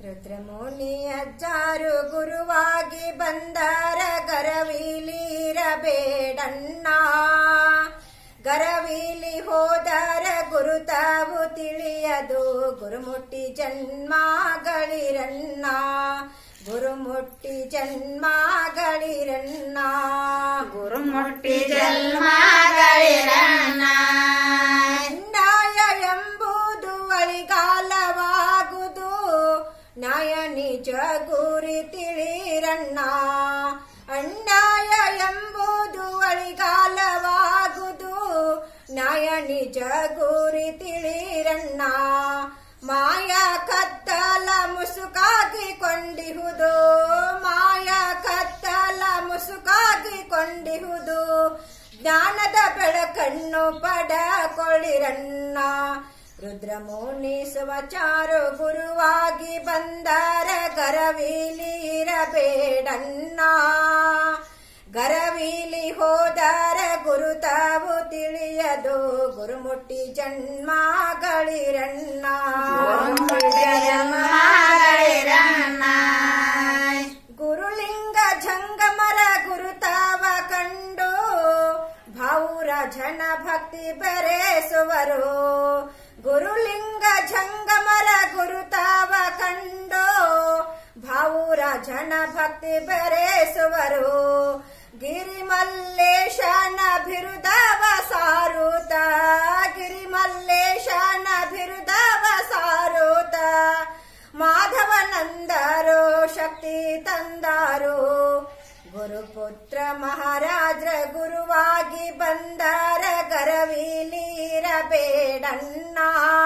ರುದ್ರಮುನಿ ಅಜ್ಜಾರು ಗುರುವಾಗಿ ಬಂದರ ಗರವಿಲಿರಬೇಡಣ್ಣ ಗರವಿಲಿ ಹೋದರ ಗುರುತಾವು ತಿಳಿಯದು ಗುರುಮುಟ್ಟಿ ಜನ್ಮಗಳಿರಣ್ಣ ಗುರುಮುಟ್ಟಿ ಜನ್ಮಗಳಿರಣ್ಣ ಗುರುಮುಟ್ಟಿ ಜನ್ಮಗಳಿರಣ್ಣ ನ್ಯಾಯ ಎಂಬುದು ಅಳಿಗಾಲವಾಗುವುದು ನ್ಯಾಯ ನಿಜ ಗುರಿ ತಿಳಿರಣ್ಣ ಅನ್ಯಾಯ ಎಂಬುದು ಅಳಿಗಾಲವಾಗುವುದು ನ್ಯಾಯ ನಿಜ ಗುರಿ ತಿಳಿರಣ್ಣ ಮಾಯ ಕತ್ತಲ ಮುಸುಕಾಗಿ ಕೊಂಡಿಹುದು ಮಾಯ ಕತ್ತಲ ಮುಸುಕಾಗಿ ಕೊಂಡಿಹುದು ಜ್ಞಾನದ ಬೆಳಕನ್ನು ಪಡಕೊಳ್ಳಿರಣ್ಣ ರುದ್ರಮುನಿ ಸುವಚಾರು ಗುರುವಾಗಿ ಬಂದರ ಗರವಿಲಿರಬೇಡಣ್ಣ ಗರವಿಲಿ ಹೋದರ ಗುರುತಾವು ತಿಳಿಯದು ಗುರುಮುಟ್ಟಿ ಜನ್ಮಗಳಿರಣ್ಣ ಗುರುಮುಟ್ಟಿ ಜನ್ಮಗಳಿರಣ್ಣ ಗುರುಲಿಂಗ ಜಂಗಮರ ಗುರುತಾವ ಕಂಡು ಭಾವುರ ಜನ ಭಕ್ತಿ ಬೆರೆಸುವರು ಗುರುಲಿಂಗ ಜಂಗಮರ ಗುರುತಾವ ಕಂಡು ಭಾವುರ ಜನ ಭಕ್ತಿ ಬೆರೆಸುವರು ಗಿರಿಮಲ್ಲೇಶನ ಬಿರುದವ ಸಾರುತ ಗಿರಿಮಲ್ಲೇಶನ ಬಿರುದವ ಸಾರುತ ಮಾಧವನಂದರು ಶಕ್ತಿ ತಂದರು ಗುರುಪುತ್ರ ಮಹಾರಾಜ್ರ ಗುರುವಾಗಿ ಬಂದರ ಗರವಿಲಿರಬೇಡಣ್ಣ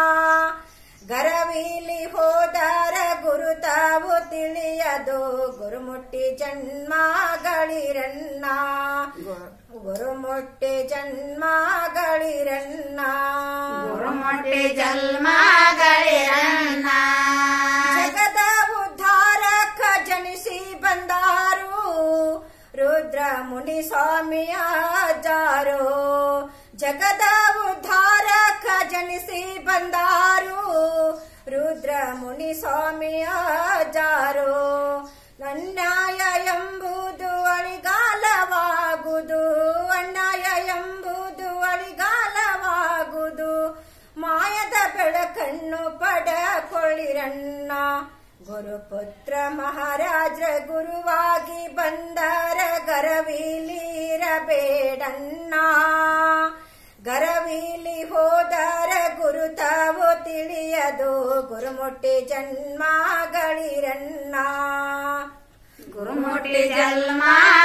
ಗರವಿಲಿ ಹೋದರ ಗುರುತಾವು ತಿಳಿಯದು ಗುರುಮುಟ್ಟಿ ಜನ್ಮಗಳಿರಣ್ಣ ಗುರುಮುಟ್ಟಿ ಜನ್ಮಗಳಿರಣ್ಣ ಗುರುಮುಟ್ಟಿ ಜನ್ಮಗಳಿರಣ್ಣ ಜಗದ ಉದ್ಧಾರಕ ಜನಿಸಿ ಬಂದಾರು ರುದ್ರ ಮುನಿ ಸ್ವಾಮಿಯ ಜಾರು ಜಗದ ಉದ್ಧಾರಕ ಜನಿಸಿ ಬಂದಾರು ರುದ್ರ ಮುನಿ ಸ್ವಾಮಿಯ ಜಾರು ಅನ್ಯಾಯ ಎಂಬುದು ಅಳಿಗಾಲವಾಗುವುದು ಅನ್ಯಾಯ ಎಂಬುದು ಅಳಿಗಾಲವಾಗುವುದು ಮಾಯದ ಬೆಳಕನ್ನು ಪಡಕೊಳ್ಳಿರಣ್ಣ ಗುರುಪುತ್ರ ಮಹಾರಾಜ್ರ ಗುರುವಾಗಿ ಬಂದರ ಗರವಿಲಿರಬೇಡಣ್ಣ ಗರವಿಲಿ ಹೋದರ ಗುರುತಾವು ತಿಳಿಯದು ಗುರುಮುಟ್ಟಿ ಜನ್ಮಗಳಿರಣ್ಣ ಗುರುಮುಟ್ಟಿ ಜನ್ಮ